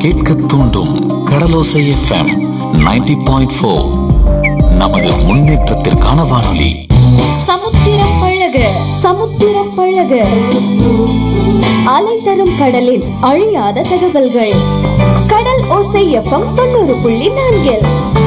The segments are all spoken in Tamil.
கேட்க தூண்டும் கடலோசை எஃப்எம் 90.4 பாயிண்ட் ஃபோர் நமது முன்னேற்றத்திற்கான வானொலி சமுத்திரம் பழக சமுத்திரம் பழக அலை தரும் கடலில் அழியாத தகவல்கள் கடல் ஓசை எஃப்எம் தொண்ணூறு புள்ளி நான்கில்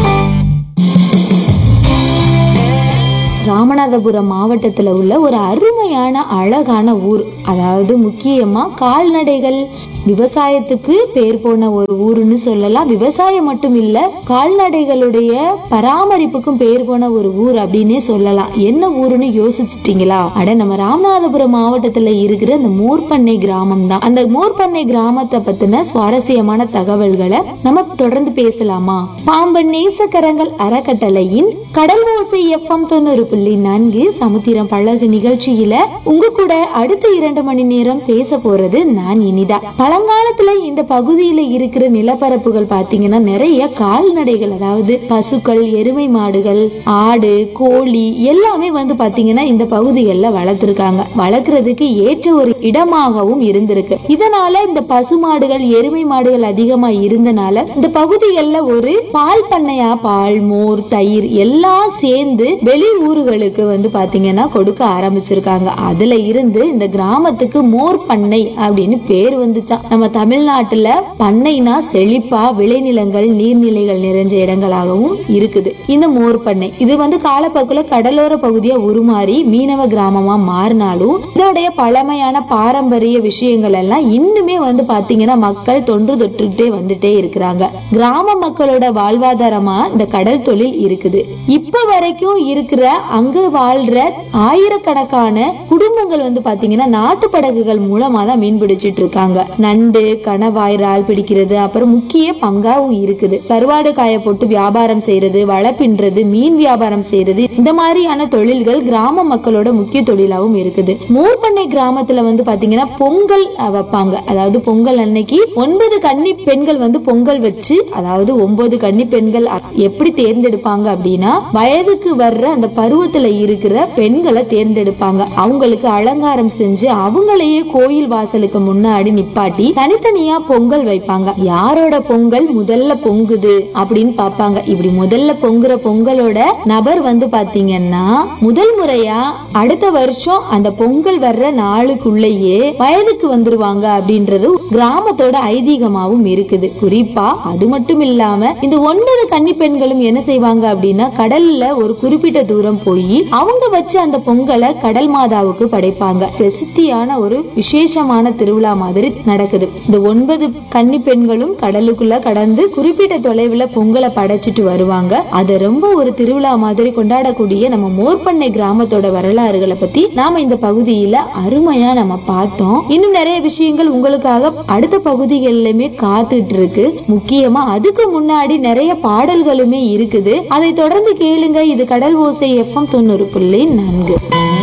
ராமநாதபுரம் மாவட்டத்துல உள்ள ஒரு அருமையான அழகான ஊர் அதாவது முக்கியமா கால்நடைகள் விவசாயத்துக்கு பேர் போன ஒரு ஊருன்னு சொல்லலாம் விவசாயம் மட்டும் இல்ல கால்நடைகளுடைய பராமரிப்புக்கும் பேர் போன ஒரு ஊர் அப்படின்னே சொல்லலாம் என்ன ஊருன்னு யோசிச்சிட்டீங்களா அட நம்ம ராமநாதபுரம் மாவட்டத்துல இருக்கிற அந்த மூர்பண்ணை கிராமம் தான் அந்த மூர்பண்ணை கிராமத்தை பத்தின சுவாரஸ்யமான தகவல்களை நம்ம தொடர்ந்து பேசலாமா பாம்பன் நேசக்கரங்கள் அறக்கட்டளையின் கடல் ஓசை எஃப்எம் தொண்ணூறு புள்ளி நான்கு சமுத்திரம் பழகு நிகழ்ச்சியில உங்க கூட அடுத்த இரண்டு மணி நேரம் பேச போறது நான் இனிதா பழங்காலத்துல இந்த பகுதியில இருக்கிற நிலப்பரப்புகள் பாத்தீங்கன்னா நிறைய கால்நடைகள் அதாவது பசுக்கள் எருமை மாடுகள் ஆடு கோழி எல்லாமே வந்து பாத்தீங்கன்னா இந்த பகுதிகளில் வளர்த்திருக்காங்க வளர்க்கறதுக்கு ஏற்ற ஒரு இடமாகவும் இருந்திருக்கு இதனால இந்த பசு மாடுகள் எருமை மாடுகள் அதிகமா இருந்தனால இந்த பகுதிகளில் ஒரு பால் பண்ணையா பால் மோர் தயிர் எல்லாம் சேர்ந்து வெளி ஊர்களுக்கு வந்து பாத்தீங்கன்னா கொடுக்க ஆரம்பிச்சிருக்காங்க அதுல இருந்து இந்த கிராமத்துக்கு மோர் பண்ணை அப்படின்னு பேர் வந்துச்சாம் நம்ம தமிழ்நாட்டுல பண்ணைனா செழிப்பா விளைநிலங்கள் நீர்நிலைகள் நிறைஞ்ச இடங்களாகவும் இருக்குது இந்த மோர் பண்ணை இது வந்து காலப்போக்குல கடலோர பகுதியா உருமாறி மீனவ கிராமமா மாறினாலும் இதோடைய பழமையான பாரம்பரிய விஷயங்கள் எல்லாம் இன்னுமே வந்து பாத்தீங்கன்னா மக்கள் தொன்று தொட்டுட்டே வந்துட்டே இருக்கிறாங்க கிராம மக்களோட வாழ்வாதாரமா இந்த கடல் தொழில் இருக்குது இப்ப வரைக்கும் இருக்கிற அங்க வாழ்ற ஆயிரக்கணக்கான குடும்பங்கள் வந்து பாத்தீங்கன்னா நாட்டு படகுகள் மூலமா தான் மீன் பிடிச்சிட்டு இருக்காங்க நண்டு கணவாய் இறால் பிடிக்கிறது அப்புறம் முக்கிய பங்காவும் இருக்குது கருவாடு காய போட்டு வியாபாரம் செய்யறது வலை பின்றது மீன் வியாபாரம் செய்யறது இந்த மாதிரியான தொழில்கள் கிராம மக்களோட முக்கிய தொழிலாவும் இருக்குது மூர்பண்ணை கிராமத்துல வந்து பாத்தீங்கன்னா பொங்கல் அஹ், வைப்பாங்க அதாவது பொங்கல் அன்னைக்கு ஒன்பது கன்னி பெண்கள் வந்து பொங்கல் வச்சு அதாவது ஒன்பது கன்னி பெண்கள் அ- எப்படி தேர்ந்தெடுப்பாங்க அப்படின்னா வயதுக்கு வர்ற அந்த பருவத்துல இருக்கிற பெண்களை தேர்ந்தெடுப்பாங்க அவங்களுக்கு அலங்காரம் செஞ்சு அவங்களையே கோயில் வாசலுக்கு முன்னாடி நிப்பாட்டி தனித்தனியா பொங்கல் வைப்பாங்க யாரோட பொங்கல் முதல்ல பொங்குது அப்படின்னு பாப்பாங்க இப்படி முதல்ல பொங்குற பொங்கலோட நபர் வந்து பாத்தீங்கன்னா முதல் முறையா அடுத்த வருஷம் அந்த பொங்கல் வர்ற நாளுக்குள்ளேயே வயதுக்கு வந்துருவாங்க அப்படின்றது கிராமத்தோட ஐதீகமாவும் இருக்குது குறிப்பா அது மட்டும் இல்லாம இந்த ஒன்பது கன்னி பெண்களும் என்ன செய்வாங்க அப்படின்னா கடல்ல ஒரு குறிப்பிட்ட தூரம் போய் அவங்க வச்ச அந்த பொங்கலை கடல் மாதாவுக்கு படைப்பாங்க பிரசித்தியான ஒரு விசேஷமான திருவிழா மாதிரி நடக்குது இந்த ஒன்பது கன்னி பெண்களும் கடலுக்குள்ள கடந்து குறிப்பிட்ட தொலைவுல பொங்கலை படைச்சிட்டு வருவாங்க அது ரொம்ப ஒரு திருவிழா மாதிரி கொண்டாடக்கூடிய நம்ம மோர்பண்ணை கிராமத்தோட வரலாறுகளை பத்தி நாம இந்த பகுதியில அருமையா நம்ம பார்த்தோம் இன்னும் நிறைய விஷயங்கள் உங்களுக்காக அடுத்த பகுதிகளிலுமே காத்துட்டு இருக்கு முக்கியமா அதுக்கு முன்னாடி நிறைய பாடல்களுமே இருக்குது அதை தொடர்ந்து கேளுங்க இது கடல் ஓசை எஃப்எம் தொண்ணூறு புள்ளி நான்கு